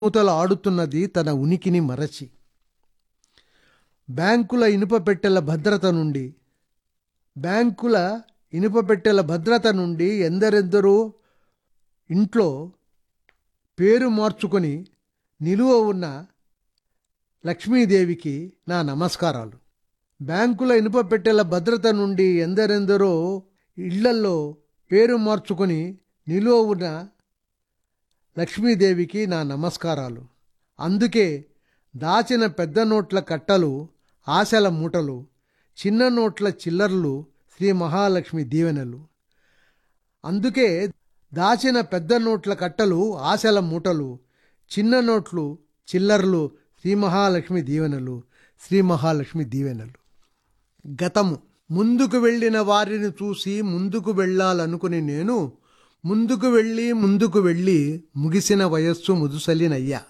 మూతలు ఆడుతున్నది తన ఉనికిని మరచి బ్యాంకుల ఇనుప పెట్టెల భద్రత నుండి బ్యాంకుల ఇనుప పెట్టెల భద్రత నుండి ఎందరెందరో ఇంట్లో పేరు మార్చుకొని నిలువ ఉన్న లక్ష్మీదేవికి నా నమస్కారాలు బ్యాంకుల ఇనుప పెట్టెల భద్రత నుండి ఎందరెందరో ఇళ్లల్లో పేరు మార్చుకొని నిలువ ఉన్న లక్ష్మీదేవికి నా నమస్కారాలు అందుకే దాచిన పెద్ద నోట్ల కట్టలు ఆశల మూటలు చిన్న నోట్ల చిల్లర్లు శ్రీ మహాలక్ష్మి దీవెనలు అందుకే దాచిన పెద్ద నోట్ల కట్టలు ఆశల మూటలు చిన్న నోట్లు చిల్లర్లు శ్రీ మహాలక్ష్మి దీవెనలు శ్రీ మహాలక్ష్మి దీవెనలు గతము ముందుకు వెళ్ళిన వారిని చూసి ముందుకు వెళ్ళాలనుకుని నేను ముందుకు వెళ్ళి ముందుకు వెళ్ళి ముగిసిన వయస్సు ముదుసలినయ్యా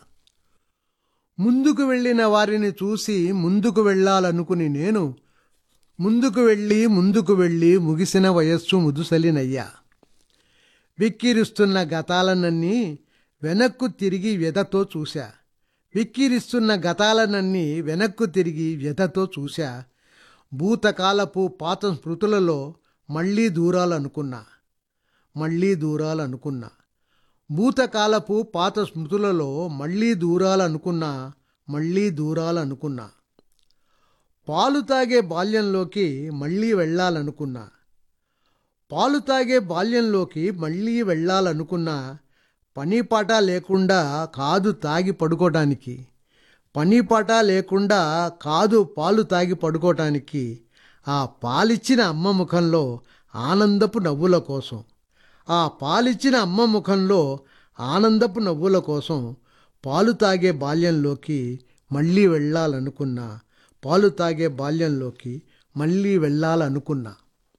ముందుకు వెళ్ళిన వారిని చూసి ముందుకు వెళ్ళాలనుకుని నేను ముందుకు వెళ్ళి ముందుకు వెళ్ళి ముగిసిన వయస్సు ముదుసలినయ్యా విక్కిరిస్తున్న గతాలనన్నీ వెనక్కు తిరిగి వ్యధతో చూశా విక్కిరిస్తున్న గతాలనన్నీ వెనక్కు తిరిగి వ్యధతో చూశా భూతకాలపు పాత స్మృతులలో మళ్ళీ దూరాలనుకున్నా మళ్ళీ దూరాలనుకున్నా భూతకాలపు పాత స్మృతులలో మళ్ళీ దూరాలనుకున్నా మళ్ళీ దూరాలనుకున్నా పాలు తాగే బాల్యంలోకి మళ్ళీ వెళ్ళాలనుకున్నా పాలు తాగే బాల్యంలోకి మళ్ళీ వెళ్ళాలనుకున్నా పని పాట లేకుండా కాదు తాగి పడుకోవటానికి పని పాట లేకుండా కాదు పాలు తాగి పడుకోవటానికి ఆ పాలిచ్చిన అమ్మ ముఖంలో ఆనందపు నవ్వుల కోసం ఆ పాలిచ్చిన అమ్మ ముఖంలో ఆనందపు నవ్వుల కోసం పాలు తాగే బాల్యంలోకి మళ్ళీ వెళ్ళాలనుకున్నా పాలు తాగే బాల్యంలోకి మళ్ళీ వెళ్ళాలనుకున్నా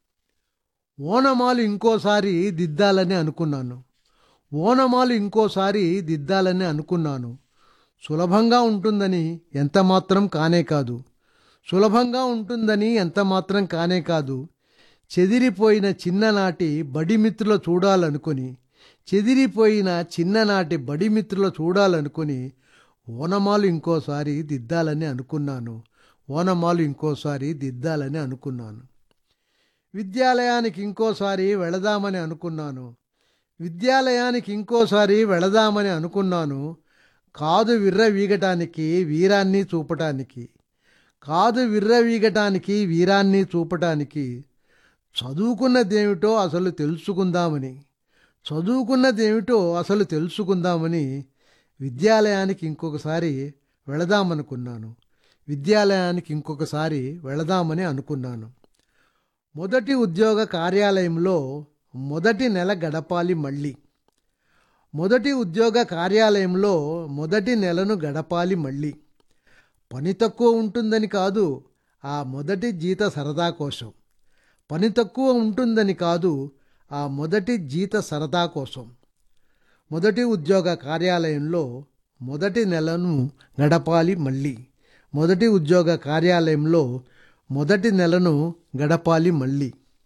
ఓనమాలు ఇంకోసారి దిద్దాలని అనుకున్నాను ఓనమాలు ఇంకోసారి దిద్దాలని అనుకున్నాను సులభంగా ఉంటుందని ఎంత మాత్రం కానే కాదు సులభంగా ఉంటుందని ఎంత మాత్రం కానే కాదు చెదిరిపోయిన చిన్ననాటి బడిమిత్రుల చూడాలనుకుని చెదిరిపోయిన చిన్ననాటి బడిమిత్రుల చూడాలనుకుని ఓనమాలు ఇంకోసారి దిద్దాలని అనుకున్నాను ఓనమాలు ఇంకోసారి దిద్దాలని అనుకున్నాను విద్యాలయానికి ఇంకోసారి వెళదామని అనుకున్నాను విద్యాలయానికి ఇంకోసారి వెళదామని అనుకున్నాను కాదు విర్ర వీగటానికి వీరాన్ని చూపటానికి కాదు విర్ర వీగటానికి వీరాన్ని చూపటానికి చదువుకున్నదేమిటో అసలు తెలుసుకుందామని చదువుకున్నదేమిటో అసలు తెలుసుకుందామని విద్యాలయానికి ఇంకొకసారి వెళదామనుకున్నాను విద్యాలయానికి ఇంకొకసారి వెళదామని అనుకున్నాను మొదటి ఉద్యోగ కార్యాలయంలో మొదటి నెల గడపాలి మళ్ళీ మొదటి ఉద్యోగ కార్యాలయంలో మొదటి నెలను గడపాలి మళ్ళీ పని తక్కువ ఉంటుందని కాదు ఆ మొదటి జీత సరదా కోసం పని తక్కువ ఉంటుందని కాదు ఆ మొదటి జీత సరదా కోసం మొదటి ఉద్యోగ కార్యాలయంలో మొదటి నెలను గడపాలి మళ్ళీ మొదటి ఉద్యోగ కార్యాలయంలో మొదటి నెలను గడపాలి మళ్ళీ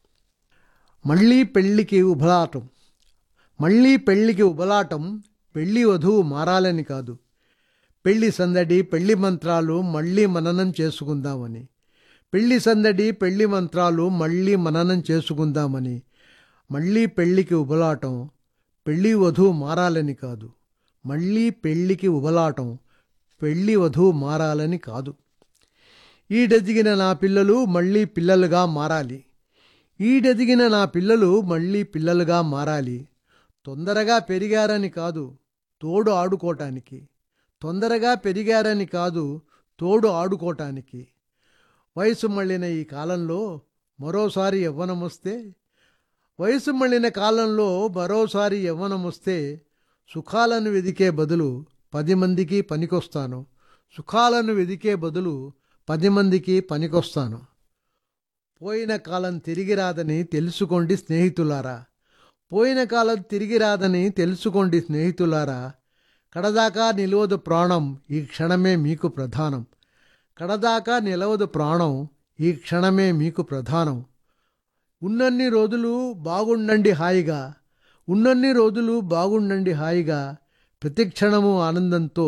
మళ్ళీ పెళ్ళికి ఉబలాటం మళ్ళీ పెళ్ళికి ఉబలాటం పెళ్లి వధువు మారాలని కాదు పెళ్లి సందడి పెళ్లి మంత్రాలు మళ్ళీ మననం చేసుకుందామని పెళ్లి సందడి పెళ్లి మంత్రాలు మళ్ళీ మననం చేసుకుందామని మళ్ళీ పెళ్ళికి ఉబలాటం పెళ్లి వధువు మారాలని కాదు మళ్ళీ పెళ్ళికి ఉబలాటం పెళ్లి వధువు మారాలని కాదు ఈడెదిగిన నా పిల్లలు మళ్ళీ పిల్లలుగా మారాలి ఈడెదిగిన నా పిల్లలు మళ్ళీ పిల్లలుగా మారాలి తొందరగా పెరిగారని కాదు తోడు ఆడుకోవటానికి తొందరగా పెరిగారని కాదు తోడు ఆడుకోవటానికి వయసు మళ్ళిన ఈ కాలంలో మరోసారి యవ్వనం వస్తే వయసు మళ్ళిన కాలంలో మరోసారి యవ్వనం వస్తే సుఖాలను వెదికే బదులు పది మందికి పనికొస్తాను సుఖాలను వెదికే బదులు పది మందికి పనికొస్తాను పోయిన కాలం తిరిగి రాదని తెలుసుకోండి స్నేహితులారా పోయిన కాలం తిరిగి రాదని తెలుసుకోండి స్నేహితులారా కడదాకా నిలవదు ప్రాణం ఈ క్షణమే మీకు ప్రధానం కడదాకా నిలవదు ప్రాణం ఈ క్షణమే మీకు ప్రధానం ఉన్నన్ని రోజులు బాగుండండి హాయిగా ఉన్నన్ని రోజులు బాగుండండి హాయిగా ప్రతిక్షణము ఆనందంతో